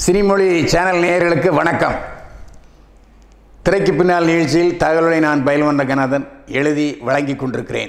சினிமொழி channel நேயர்களுக்கு வணக்கம் திரைக்கு பின்னால் நிகழ்ச்சியில் தகவலை நான் பயில்வன் ரங்கநாதன் எழுதி வழங்கிக் கொண்டிருக்கிறேன்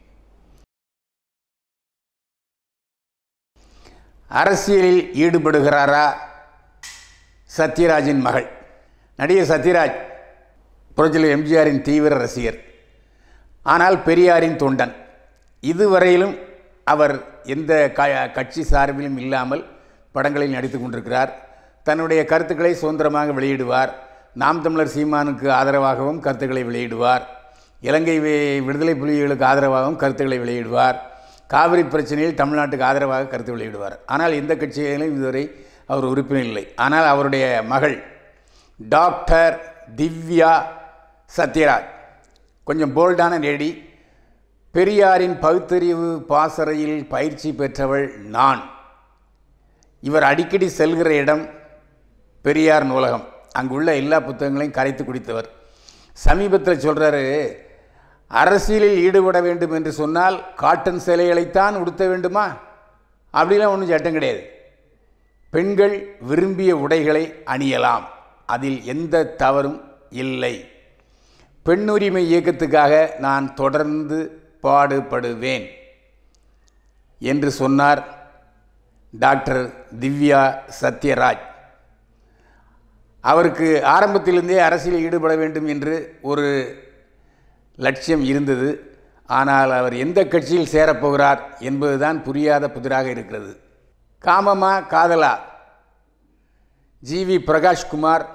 அரசியலில் ஈடுபடுகிறாரா சத்யராஜின் மகள் நடிகர் சத்யராஜ் புரட்சியில் எம்ஜிஆரின் தீவிர ரசிகர் ஆனால் பெரியாரின் தொண்டன் இதுவரையிலும் அவர் எந்த க கட்சி சார்பிலும் இல்லாமல் படங்களில் நடித்து கொண்டிருக்கிறார் தன்னுடைய கருத்துக்களை சுதந்திரமாக வெளியிடுவார் நாம் தமிழர் சீமானுக்கு ஆதரவாகவும் கருத்துக்களை வெளியிடுவார் இலங்கை வி- விடுதலை புலிகளுக்கு ஆதரவாகவும் கருத்துக்களை வெளியிடுவார் காவிரி பிரச்சனையில் தமிழ்நாட்டுக்கு ஆதரவாக கருத்து வெளியிடுவார் ஆனால் எந்த கட்சியிலும் இதுவரை அவர் உறுப்பினர் இல்லை ஆனால் அவருடைய மகள் டாக்டர் திவ்யா சத்யராஜ் கொஞ்சம் போல்டான லேடி பெரியாரின் பகுத்தறிவு பாசறையில் பயிற்சி பெற்றவள் நான் இவர் அடிக்கடி செல்கிற இடம் பெரியார் நூலகம் அங்குள்ள எல்லா புத்தகங்களையும் கரைத்து குடித்தவர் சமீபத்தில் சொல்கிறாரு அரசியலில் ஈடுபட வேண்டும் என்று சொன்னால் காட்டன் சேலைகளைத்தான் உடுத்த வேண்டுமா அப்படிலாம் ஒன்றும் சட்டம் கிடையாது பெண்கள் விரும்பிய உடைகளை அணியலாம் அதில் எந்த தவறும் இல்லை பெண்ணுரிமை இயக்கத்துக்காக நான் தொடர்ந்து பாடுபடுவேன் என்று சொன்னார் டாக்டர் திவ்யா சத்யராஜ் அவருக்கு ஆரம்பத்திலிருந்தே அரசியலில் ஈடுபட வேண்டும் என்று ஒரு லட்சியம் இருந்தது ஆனால் அவர் எந்த கட்சியில் சேரப்போகிறார் என்பதுதான் புரியாத புதிராக இருக்கிறது காமமா காதலா ஜிவி பிரகாஷ்குமார்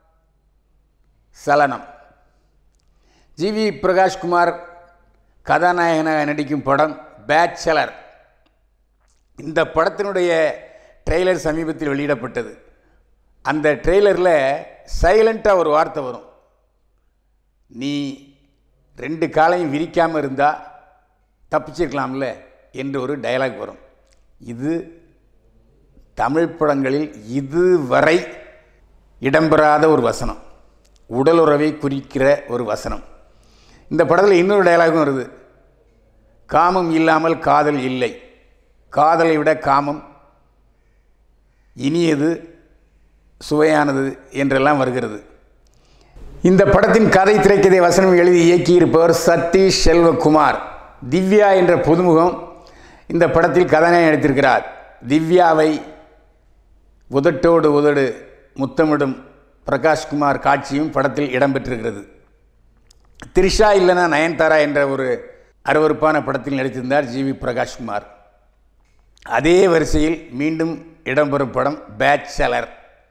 சலனம் ஜிவி பிரகாஷ்குமார் கதாநாயகனாக நடிக்கும் படம் பேச்சலர் இந்த படத்தினுடைய ட்ரெய்லர் சமீபத்தில் வெளியிடப்பட்டது அந்த ட்ரெய்லரில் சைலண்ட்டாக ஒரு வார்த்தை வரும் நீ ரெண்டு காலையும் விரிக்காமல் இருந்தால் தப்பிச்சிருக்கலாம்ல என்று ஒரு டயலாக் வரும் இது தமிழ் படங்களில் இதுவரை இடம்பெறாத ஒரு வசனம் உடலுறவை குறிக்கிற ஒரு வசனம் இந்த படத்தில் இன்னொரு டயலாகும் வருது காமம் இல்லாமல் காதல் இல்லை காதலை விட காமம் இனியது சுவையானது என்றெல்லாம் வருகிறது இந்த படத்தின் கதை திரைக்கதை வசனம் எழுதி இயக்கியிருப்பவர் சதீஷ் செல்வகுமார் திவ்யா என்ற புதுமுகம் இந்த படத்தில் கதாநாயகன் நடித்திருக்கிறார் திவ்யாவை உதட்டோடு உதடு முத்தமிடும் பிரகாஷ்குமார் காட்சியும் படத்தில் இடம்பெற்றிருக்கிறது த்ரிஷா இல்லைனா நயன்தாரா என்ற ஒரு அருவருப்பான படத்தில் நடித்திருந்தார் ஜிவி பிரகாஷ்குமார் அதே வரிசையில் மீண்டும் இடம்பெறும் படம் பேச்சலர்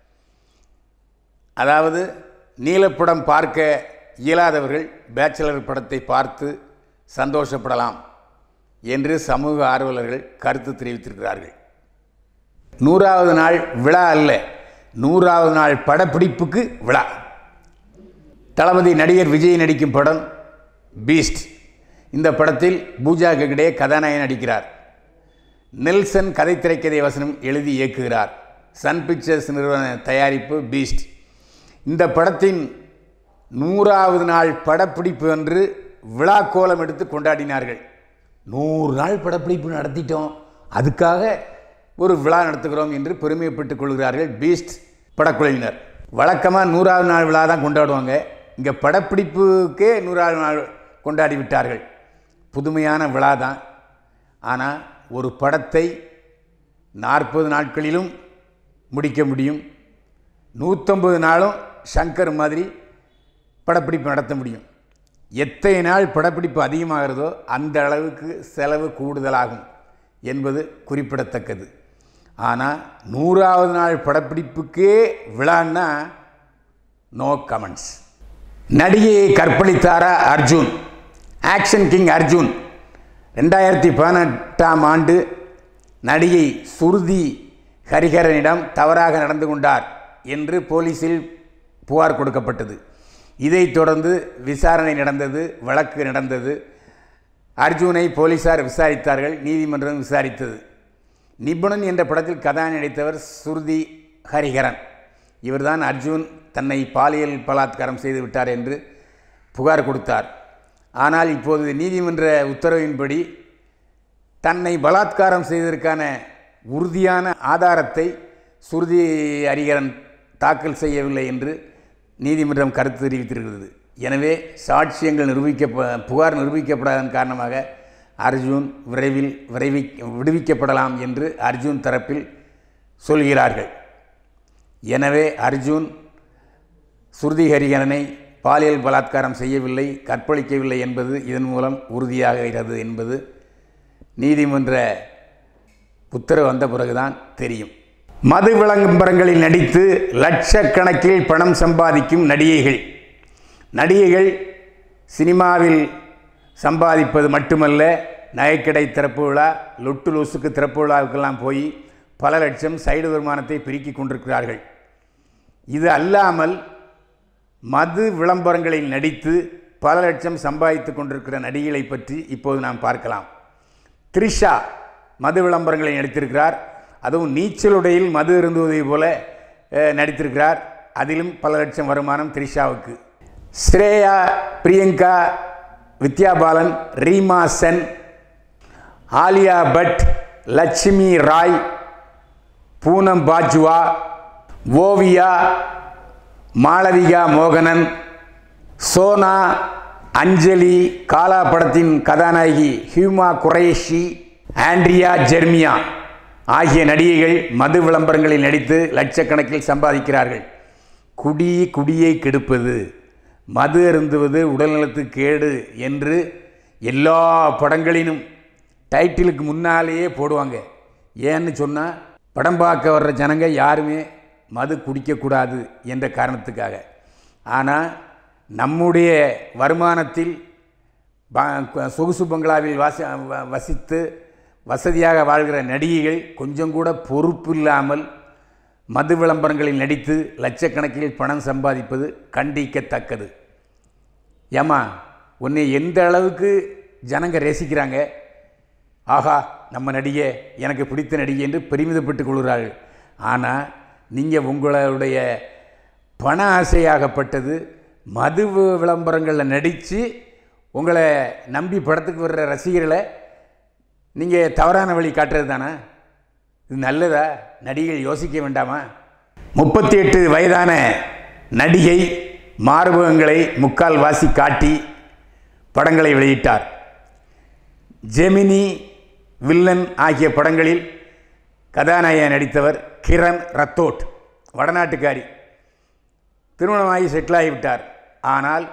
அதாவது நீலப்படம் பார்க்க இயலாதவர்கள் பேச்சலர் படத்தை பார்த்து சந்தோஷப்படலாம் என்று சமூக ஆர்வலர்கள் கருத்து தெரிவித்திருக்கிறார்கள் நூறாவது நாள் விழா அல்ல நூறாவது நாள் படப்பிடிப்புக்கு விழா தளபதி நடிகர் விஜய் நடிக்கும் படம் பீஸ்ட் இந்த படத்தில் பூஜா ஹெக்டே கதாநாயகன் நடிக்கிறார் நெல்சன் கதை திரைக்கதை வசனம் எழுதி இயக்குகிறார் சன் பிக்சர்ஸ் நிறுவன தயாரிப்பு பீஸ்ட் இந்த படத்தின் நூறாவது நாள் படப்பிடிப்பு என்று விழா கோலம் எடுத்து கொண்டாடினார்கள் நூறு நாள் படப்பிடிப்பு நடத்திட்டோம் அதுக்காக ஒரு விழா நடத்துகிறோம் என்று பெருமைப்பட்டுக் கொள்கிறார்கள் பீஸ்ட் படக்குழுவினர் வழக்கமாக நூறாவது நாள் விழா தான் கொண்டாடுவாங்க இங்கே படப்பிடிப்புக்கே நூறாவது நாள் கொண்டாடி விட்டார்கள் புதுமையான விழா தான் ஆனால் ஒரு படத்தை நாற்பது நாட்களிலும் முடிக்க முடியும் நூற்றம்பது நாளும் சங்கர் மாதிரி படப்பிடிப்பு நடத்த முடியும் எத்தனை நாள் படப்பிடிப்பு அதிகமாகிறதோ அந்த அளவுக்கு செலவு கூடுதலாகும் என்பது குறிப்பிடத்தக்கது ஆனால் நூறாவது நாள் படப்பிடிப்புக்கே விழான்னா நோ கமெண்ட்ஸ் நடிகையை கற்பழித்தாரா அர்ஜுன் ஆக்ஷன் கிங் அர்ஜுன் ரெண்டாயிரத்தி பதினெட்டாம் ஆண்டு நடிகை சுருதி ஹரிஹரனிடம் தவறாக நடந்து கொண்டார் என்று போலீஸில் புகார் கொடுக்கப்பட்டது இதைத் தொடர்ந்து விசாரணை நடந்தது வழக்கு நடந்தது அர்ஜுனை போலீசார் விசாரித்தார்கள் நீதிமன்றம் விசாரித்தது நிபுணன் என்ற படத்தில் கதாநாயகன் நடித்தவர் சுருதி ஹரிஹரன் இவர்தான் அர்ஜுன் தன்னை பாலியல் பலாத்காரம் செய்து விட்டார் என்று புகார் கொடுத்தார் ஆனால் இப்போது நீதிமன்ற உத்தரவின்படி தன்னை பலாத்காரம் செய்ததற்கான உறுதியான ஆதாரத்தை சுருதி ஹரிகரன் தாக்கல் செய்யவில்லை என்று நீதிமன்றம் கருத்து தெரிவித்திருக்கிறது எனவே சாட்சியங்கள் நிரூபிக்க புகார் நிரூபிக்கப்படாதன் காரணமாக அர்ஜுன் விரைவில் விரைவி விடுவிக்கப்படலாம் என்று அர்ஜுன் தரப்பில் சொல்கிறார்கள் எனவே அர்ஜுன் சுருதி ஹரிகரனை பாலியல் பலாத்காரம் செய்யவில்லை கற்பழிக்கவில்லை என்பது இதன் மூலம் உறுதியாகிறது என்பது நீதிமன்ற உத்தரவு வந்த பிறகுதான் தெரியும் மது விளம்பரங்களில் நடித்து லட்சக்கணக்கில் பணம் சம்பாதிக்கும் நடிகைகள் நடிகைகள் சினிமாவில் சம்பாதிப்பது மட்டுமல்ல நகைக்கடை திறப்பு விழா லொட்டு லூசுக்கு திறப்பு விழாவுக்கெல்லாம் போய் பல லட்சம் சைடு வருமானத்தை பெருக்கி கொண்டிருக்கிறார்கள் இது அல்லாமல் மது விளம்பரங்களில் நடித்து பல லட்சம் சம்பாதித்து கொண்டிருக்கிற நடிகைகளை பற்றி இப்போது நாம் பார்க்கலாம் த்ரிஷா மது விளம்பரங்களில் நடித்திருக்கிறார் அதுவும் நீச்சலுடையில் மது இருந்துவதை போல அஹ், நடித்திருக்கிறார் அதிலும் பல லட்சம் வருமானம் த்ரிஷாவுக்கு ஸ்ரேயா பிரியங்கா வித்யா பாலன் ரீமா சென் ஆலியா பட் லட்சுமி ராய் பூனம் பாஜ்வா ஓவியா மாளவிகா மோகனன் சோனா அஞ்சலி காலா படத்தின் கதாநாயகி ஹியூமா குரேஷி ஆண்ட்ரியா ஜெர்மியா ஆகிய நடிகைகள் மது விளம்பரங்களில் நடித்து லட்சக்கணக்கில் சம்பாதிக்கிறார்கள் குடி குடியை கெடுப்பது மது அருந்துவது உடல்நலத்துக்கு கேடு என்று எல்லா படங்களிலும் டைட்டிலுக்கு முன்னாலேயே போடுவாங்க ஏன்னு சொன்னால் படம் பார்க்க வர்ற ஜனங்க யாருமே மது குடிக்கக்கூடாது என்ற காரணத்துக்காக ஆனால் நம்முடைய வருமானத்தில் ப- சொகுசு பங்களாவில் வாசி வ- வசித்து வசதியாக வாழ்கிற நடிகைகள் கொஞ்சம் கூட பொறுப்பு இல்லாமல் மது விளம்பரங்களில் நடித்து லட்சக்கணக்கில் பணம் சம்பாதிப்பது கண்டிக்கத்தக்கது ஏம்மா உன்னை எந்த அளவுக்கு ஜனங்க ரசிக்கிறாங்க ஆஹா நம்ம நடிகை எனக்கு பிடித்த நடிகை என்று பெருமிதப்பட்டுக் கொள்கிறார்கள் ஆனால் நீங்கள் உங்களுடைய பண ஆசையாகப்பட்டது மது வி- விளம்பரங்களில் நடித்து உங்களை நம்பி படத்துக்கு வர்ற ரசிகர்களை நீங்கள் தவறான வழி காட்டுறது தானே இது நல்லதா நடிகைகள் யோசிக்க வேண்டாமா முப்பத்தி எட்டு வயதான நடிகை மார்பகங்களை முக்கால் வாசி காட்டி படங்களை வெளியிட்டார் ஜெமினி வில்லன் ஆகிய படங்களில் கதாநாயகன் நடித்தவர் கிரண் ரத்தோட் வடநாட்டுக்காரி திருமணமாகி செட்டில் ஆகிவிட்டார் ஆனால்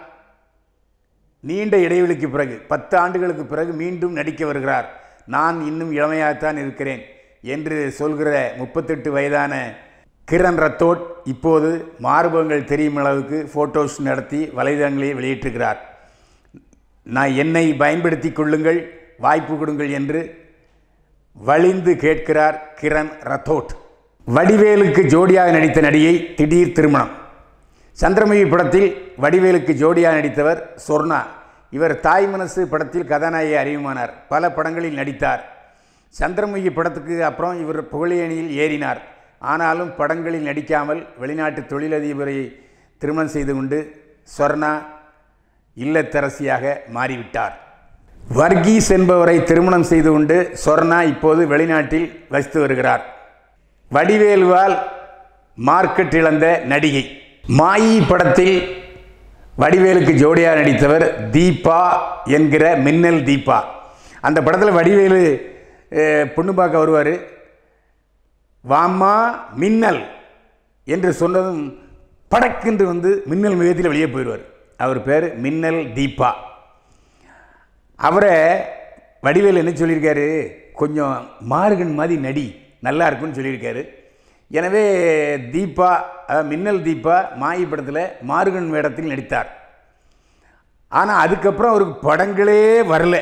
நீண்ட இடைவெளிக்கு பிறகு பத்து ஆண்டுகளுக்கு பிறகு மீண்டும் நடிக்க வருகிறார் நான் இன்னும் இளமையாகத்தான் இருக்கிறேன் என்று சொல்கிற முப்பத்தெட்டு வயதான கிரண் ரத்தோட் இப்போது மார்பகங்கள் தெரியும் அளவுக்கு ஃபோட்டோஸ் நடத்தி வலைதளங்களில் வெளியிட்டிருக்கிறார் நான் என்னை பயன்படுத்தி கொள்ளுங்கள் வாய்ப்பு கொடுங்கள் என்று வலிந்து கேட்கிறார் கிரண் ரத்தோட் வடிவேலுக்கு ஜோடியாக நடித்த நடிகை திடீர் திருமணம் சந்திரமுகி படத்தில் வடிவேலுக்கு ஜோடியாக நடித்தவர் சொர்ணா இவர் தாய் மனசு படத்தில் கதாநாயகி அறிமுகமானார் பல படங்களில் நடித்தார் சந்திரமுகி படத்துக்கு அப்புறம் இவர் புகழியணியில் ஏறினார் ஆனாலும் படங்களில் நடிக்காமல் வெளிநாட்டு தொழிலதிபரை திருமணம் செய்து கொண்டு சொர்ணா இல்லத்தரசியாக மாறிவிட்டார் வர்கீஸ் என்பவரை திருமணம் செய்து கொண்டு சொர்ணா இப்போது வெளிநாட்டில் வசித்து வருகிறார் வடிவேலுவால் மார்க்கெட் இழந்த நடிகை மாயி படத்தில் வடிவேலுக்கு ஜோடியாக நடித்தவர் தீபா என்கிற மின்னல் தீபா அந்த படத்தில் வடிவேலு அஹ், பொண்ணு பார்க்க வருவார் வாம்மா மின்னல் என்று சொன்னதும் படக்கென்று வந்து மின்னல் மிகத்தில் வெளியே போயிடுவார் அவர் பேர் மின்னல் தீபா அவரை வடிவேல் என்ன சொல்லியிருக்காரு கொஞ்சம் மார்கன் மாதிரி நடி நல்லா இருக்குன்னு சொல்லியிருக்காரு எனவே தீபா அதாவது மின்னல் தீபா மாயி படத்தில் மார்கன் வேடத்தில் நடித்தார் ஆனால் அதுக்கப்புறம் அவருக்கு படங்களே வரல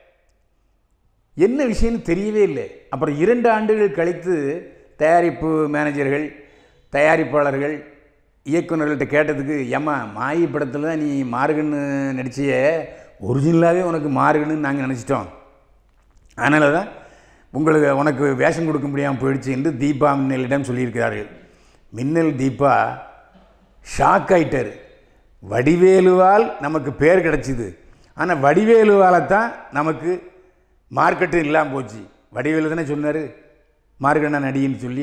என்ன விஷயம்னு தெரியவே இல்லை அப்புறம் இரண்டு ஆண்டுகள் கழித்து தயாரிப்பு மேனேஜர்கள் தயாரிப்பாளர்கள் இயக்குநர்கள்ட்ட கேட்டதுக்கு ஏம்மா மாயி படத்தில் தான் நீ மார்கன்னு நடிச்சிய ஒரிஜினலாகவே உனக்கு மார்கன்னு நாங்கள் நினச்சிட்டோம் அதனால தான் உங்களுக்கு உனக்கு வேஷம் கொடுக்க முடியாமல் போயிடுச்சு என்று தீபா மின்னலிடம் சொல்லியிருக்கிறார்கள் மின்னல் தீபா ஷாக் ஆயிட்டார் வடிவேலுவால் நமக்கு பேர் கிடச்சிது ஆனால் வடிவேலுவால் தான் நமக்கு மார்க்கெட்டு இல்லாமல் போச்சு வடிவேலு தானே சொன்னார் மார்கண்ணா நடின்னு சொல்லி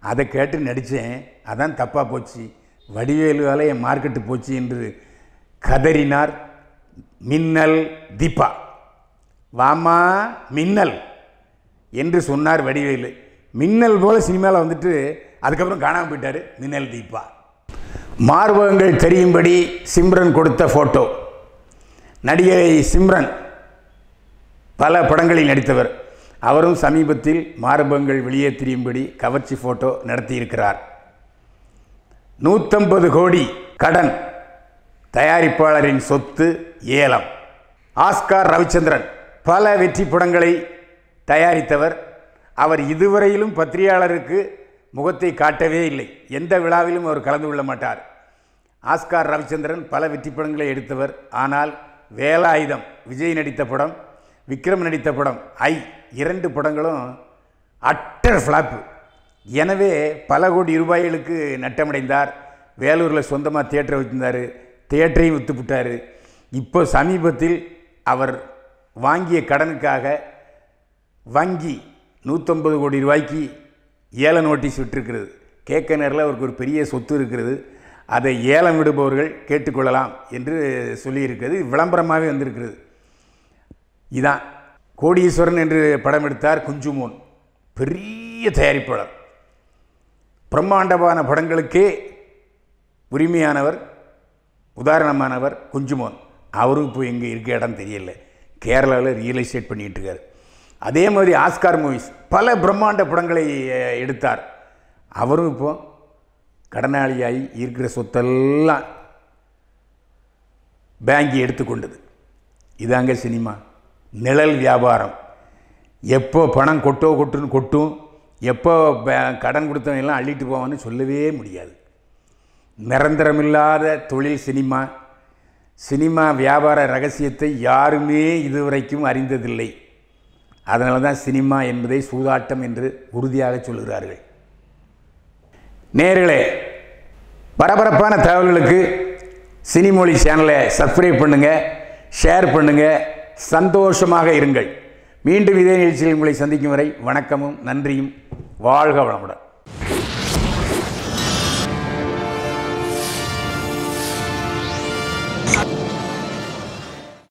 அதை கேட்டு நடித்தேன் அதான் தப்பாக போச்சு வடிவேலுவால் என் மார்க்கெட்டு போச்சு என்று கதறினார் மின்னல் தீபா வாமா மின்னல் என்று சொன்னார் வடிவேலு மின்னல் போல சினிமாவில் வந்துட்டு அதுக்கப்புறம் காணாமல் போயிட்டார் மின்னல் தீபா மார்பகங்கள் தெரியும்படி சிம்ரன் கொடுத்த ஃபோட்டோ நடிகை சிம்ரன் பல படங்களில் நடித்தவர் அவரும் சமீபத்தில் மார்பகங்கள் வெளியே தெரியும்படி கவர்ச்சி ஃபோட்டோ நடத்தியிருக்கிறார் நூற்றம்பது கோடி கடன் தயாரிப்பாளரின் சொத்து ஏலம் ஆஸ்கார் ரவிச்சந்திரன் பல வெற்றி படங்களை தயாரித்தவர் அவர் இதுவரையிலும் பத்திரிகையாளருக்கு முகத்தை காட்டவே இல்லை எந்த விழாவிலும் அவர் கலந்து கொள்ள மாட்டார் ஆஸ்கார் ரவிச்சந்திரன் பல வெற்றி படங்களை எடுத்தவர் ஆனால் வேலாயுதம் விஜய் நடித்த படம் விக்ரம் நடித்த படம் ஐ இரண்டு படங்களும் அட்டர் ஃப்ளாப்பு எனவே பல கோடி ரூபாய்களுக்கு நட்டமடைந்தார் வேலூரில் சொந்தமாக தியேட்டரை வச்சிருந்தார் தியேட்டரையும் விற்றுப்புட்டார் இப்போ சமீபத்தில் அவர் வாங்கிய கடனுக்காக வங்கி நூற்றம்பது கோடி ரூபாய்க்கு ஏல நோட்டீஸ் விட்டிருக்கிறது கேட்க நேரில் அவருக்கு ஒரு பெரிய சொத்து இருக்கிறது அதை ஏலம் விடுபவர்கள் கேட்டுக்கொள்ளலாம் என்று சொல்லியிருக்கிறது விளம்பரமாகவே வந்திருக்கிறது இதான் கோடீஸ்வரன் என்று படம் எடுத்தார் குஞ்சுமோன் பெரிய தயாரிப்பாளர் பிரம்மாண்டமான படங்களுக்கே உரிமையானவர் உதாரணமானவர் குஞ்சுமோன் அவரும் இப்போ எங்கே இருக்க இடம் தெரியல கேரளாவில் ரியல் எஸ்டேட் பண்ணிகிட்டு இருக்கார் அதே மாதிரி ஆஸ்கார் மூவிஸ் பல பிரம்மாண்ட படங்களை அஹ், எடுத்தார் அவரும் இப்போ கடனாளியாகி இருக்கிற சொத்தெல்லாம் பேங்கி எடுத்துக்கொண்டது இதாங்க சினிமா நிழல் வியாபாரம் எப்போ பணம் கொட்டோ கொட்டுன்னு கொட்டும் எப்போ பே- கடன் கொடுத்தவன் எல்லாம் அள்ளிட்டு போவான்னு சொல்லவே முடியாது நிரந்தரமில்லாத தொழில் சினிமா சினிமா வியாபார ரகசியத்தை யாருமே இதுவரைக்கும் அறிந்ததில்லை அதனால தான் சினிமா என்பதை சூதாட்டம் என்று உறுதியாக சொல்கிறார்கள் நேர்களே பரபரப்பான தகவல்களுக்கு சினிமொழி சேனலை சப்ஸ்கிரைப் பண்ணுங்கள் ஷேர் பண்ணுங்கள் சந்தோஷமாக இருங்கள் மீண்டும் இதே நிகழ்ச்சியில் உங்களை சந்திக்கும் வரை வணக்கமும் நன்றியும் வாழ்க வளமுடன்